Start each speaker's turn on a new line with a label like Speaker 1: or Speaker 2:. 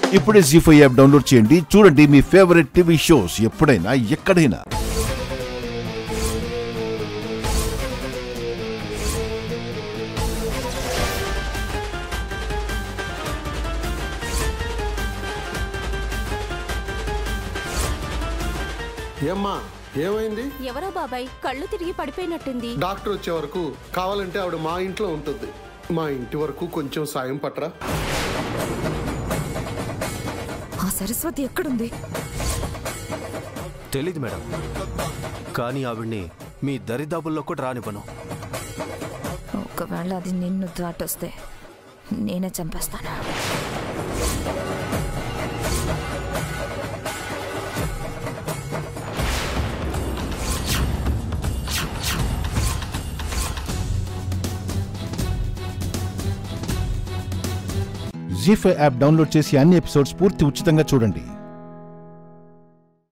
Speaker 1: ఇప్పుడే G five app download చేయండి చూడండి మీ ఫేవరెట్ టీవీ షోస్ ఎప్పుడైనా ఎక్కడైనా
Speaker 2: ఏమ్మా ఏమైంది
Speaker 3: ఎవరో బాబాయ్ కళ్ళు తిరిగి పడిపోయినట్టుంది
Speaker 2: డాక్టర్ వచ్చే వరకు కావాలంటే ఆవిడ మా ఇంట్లో ఉంటుంది మా ఇంటి వరకు కొంచెం సాయం పట్రా
Speaker 4: ఆ సరస్వతి ఎక్కడుంది
Speaker 5: తెలీదు మేడం కానీ ఆవిడ్ని మీ దరిదాపుల్లో కూడా రానివ్వను
Speaker 4: ఒకవేళ అది నిన్ను దాటొస్తే నేనే చంపేస్తాను
Speaker 1: జీ ఫైవ్ యాప్ డౌన్లోడ్ చేసి అన్ని ఎపిసోడ్స్ పూర్తి ఉచితంగా చూడండి